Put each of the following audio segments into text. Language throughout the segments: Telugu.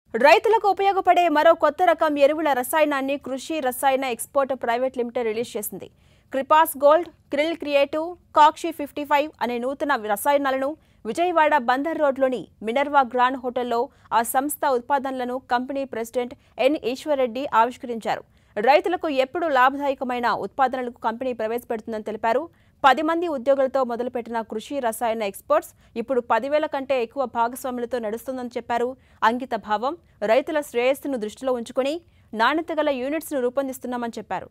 రైతులకు ఉపయోగపడే మరో కొత్త రకం ఎరువుల రసాయనాన్ని కృషి రసాయన ఎక్స్పోర్ట్ ప్రైవేట్ లిమిటెడ్ రిలీజ్ చేసింది క్రిపాస్ గోల్డ్ క్రిల్ క్రియేటివ్ కాక్షి ఫిఫ్టీ ఫైవ్ అనే నూతన రసాయనాలను విజయవాడ బందర్ రోడ్లోని మినర్వా గ్రాండ్ హోటల్లో ఆ సంస్థ ఉత్పాదనలను కంపెనీ ప్రెసిడెంట్ ఎన్ ఈశ్వర్రెడ్డి ఆవిష్కరించారు రైతులకు ఎప్పుడు లాభదాయకమైన ఉత్పాదనలకు కంపెనీ ప్రవేశపెడుతుందని తెలిపారు పది మంది ఉద్యోగులతో మొదలుపెట్టిన కృషి రసాయన ఎక్స్పర్ట్స్ ఇప్పుడు పదివేల కంటే ఎక్కువ భాగస్వాములతో నడుస్తుందని చెప్పారు అంకిత భావం రైతుల శ్రేయస్సును దృష్టిలో ఉంచుకుని నాణ్యత గల యూనిట్స్ను రూపొందిస్తున్నామని చెప్పారు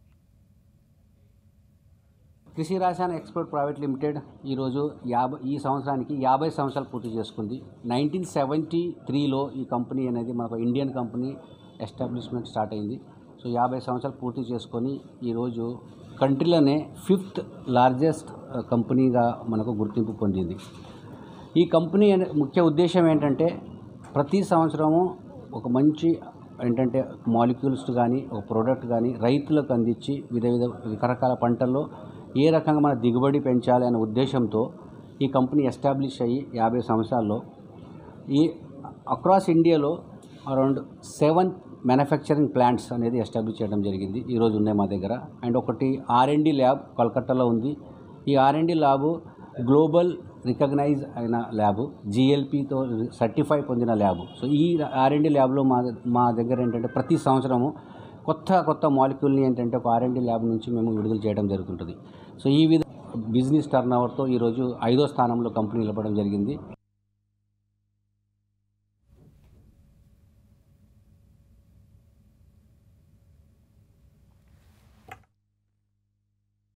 కృషి రసాయన ఎక్స్పోర్ట్ ప్రైవేట్ లిమిటెడ్ ఈరోజు యాభై ఈ సంవత్సరానికి యాభై సంవత్సరాలు పూర్తి చేసుకుంది నైన్టీన్ సెవెంటీ త్రీలో ఈ కంపెనీ అనేది మనకు ఇండియన్ కంపెనీ ఎస్టాబ్లిష్మెంట్ స్టార్ట్ అయింది సో యాభై సంవత్సరాలు పూర్తి చేసుకొని ఈరోజు కంట్రీలోనే ఫిఫ్త్ లార్జెస్ట్ కంపెనీగా మనకు గుర్తింపు పొందింది ఈ కంపెనీ అనే ముఖ్య ఉద్దేశం ఏంటంటే ప్రతి సంవత్సరము ఒక మంచి ఏంటంటే మాలిక్యూల్స్ కానీ ఒక ప్రోడక్ట్ కానీ రైతులకు అందించి వివిధ విధ రకరకాల పంటల్లో ఏ రకంగా మన దిగుబడి పెంచాలి అనే ఉద్దేశంతో ఈ కంపెనీ ఎస్టాబ్లిష్ అయ్యి యాభై సంవత్సరాల్లో ఈ అక్రాస్ ఇండియాలో అరౌండ్ సెవెన్ మ్యానుఫ్యాక్చరింగ్ ప్లాంట్స్ అనేది ఎస్టాబ్లిష్ చేయడం జరిగింది ఈరోజు ఉన్నాయి మా దగ్గర అండ్ ఒకటి ఆర్ఎండి ల్యాబ్ కోల్కతాలో ఉంది ఈ ఆర్ఎండి ల్యాబ్ గ్లోబల్ రికగ్నైజ్ అయిన ల్యాబ్ జిఎల్పితో సర్టిఫై పొందిన ల్యాబ్ సో ఈ ఆర్ఎండి ల్యాబ్లో మా మా దగ్గర ఏంటంటే ప్రతి సంవత్సరము కొత్త కొత్త మాలిక్యూల్ని ఏంటంటే ఒక ఆర్ఎండి ల్యాబ్ నుంచి మేము విడుదల చేయడం జరుగుతుంటుంది సో ఈ విధ బిజినెస్ టర్న్ ఓవర్తో ఈరోజు ఐదో స్థానంలో కంపెనీ నిలబడడం జరిగింది